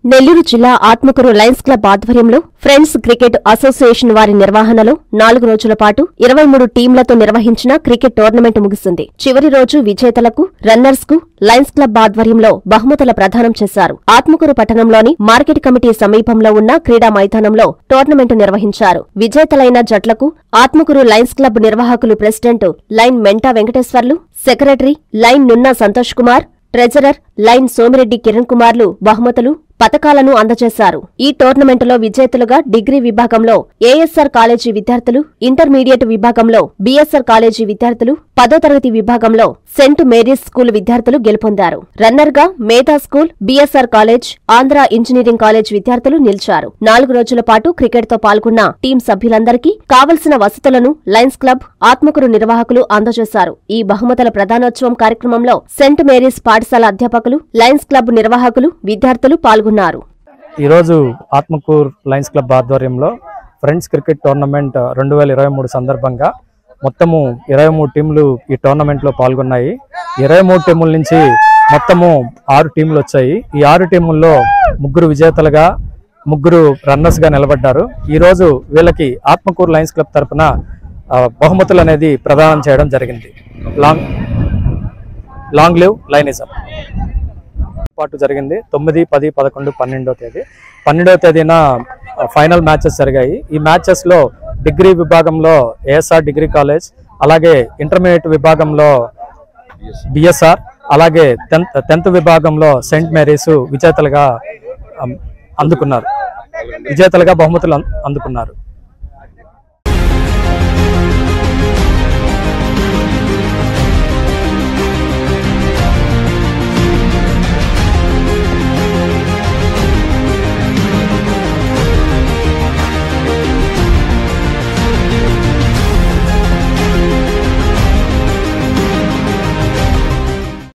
నెల్లూరు జిల్లా Atmakur lions club ఆధ్వర్యంలో friends cricket association వారి నిర్వహణలో నాలుగు రోజుల పాటు ఇరవై మూడు టీంలతో నిర్వహించిన క్రికెట్ టోర్నమెంట్ ముగిసింది చివరి రోజు విజేతలకు రన్నర్స్ కు లయన్స్ క్లబ్ ఆధ్వర్యంలో బహుమతుల ప్రదానం చేశారు ఆత్మకూరు పట్టణంలోని మార్కెట్ కమిటీ సమీపంలో ఉన్న క్రీడా మైదానంలో టోర్నమెంట్ నిర్వహించారు విజేతలైన జట్లకు ఆత్మకూరు లయన్స్ క్లబ్ నిర్వాహకులు president lion Menta Venkateswarlu secretary lion Nunna Santosh Kumar treasurer lion Somireddy Kiran కుమార్లు బహుమతులు పతకాలను అందజేశారు ఈ టోర్నమెంటులో విజేతలుగా డిగ్రీ విభాగంలో ఏఎస్ఆర్ కాలేజీ విద్యార్థులు ఇంటర్మీడియట్ విభాగంలో బీఎస్ఆర్ కాలేజీ విద్యార్థులు పదో తరగతి విభాగంలో సెంట్ మేరీస్ స్కూల్ విద్యార్థులు గెలుపొందారు రన్నర్ గా Medha school BSR college Andhra engineering college విద్యార్థులు నిలిచారు నాలుగు రోజుల పాటు క్రికెట్ తో పాల్గొన్న టీం సభ్యులందరికీ కావలసిన వసతులను లయన్స్ క్లబ్ ఆత్మకూరు నిర్వాహకులు అందజేశారు ఈ బహుమతుల ప్రధానోత్సవం కార్యక్రమంలో సెంట్ మేరీస్ పాఠశాల అధ్యాపకులు లయన్స్ క్లబ్ నిర్వాహకులు విద్యార్థులు పాల్గొన్నారు ఈరోజు ఆత్మకూర్ లయన్స్ క్లబ్ ఆధ్వర్యంలో ఫ్రెండ్స్ క్రికెట్ టోర్నమెంట్ రెండు వేల ఇరవై మూడు సందర్భంగా మొత్తము ఇరవై మూడు టీంలు ఈ టోర్నమెంట్లో పాల్గొన్నాయి ఇరవై మూడు టీముల నుంచి మొత్తము ఆరు టీంలు వచ్చాయి ఈ ఆరు టీముల్లో ముగ్గురు విజేతలుగా ముగ్గురు రన్నర్స్గా నిలబడ్డారు ఈరోజు వీళ్ళకి ఆత్మకూరు లయన్స్ క్లబ్ తరపున ఆ, బహుమతులు అనేది ప్రదానం చేయడం జరిగింది లాంగ్ లాంగ్ లివ్ లైనిజం పాటు జరిగింది తొమ్మిది పది పదకొండు పన్నెండో తేదీ పన్నెండవ తేదీన ఆ, ఫైనల్ మ్యాచెస్ జరిగాయి ఈ మ్యాచెస్ లో డిగ్రీ విభాగంలో ఏఎస్ఆర్ డిగ్రీ కాలేజ్ అలాగే ఇంటర్మీడియట్ విభాగంలో బిఎస్ఆర్ అలాగే టెన్త్ టెన్త్ విభాగంలో సెయింట్ మేరీస్ విజేతలుగా అం, అందుకున్నారు విజేతలుగా బహుమతులు అం- అందుకున్నారు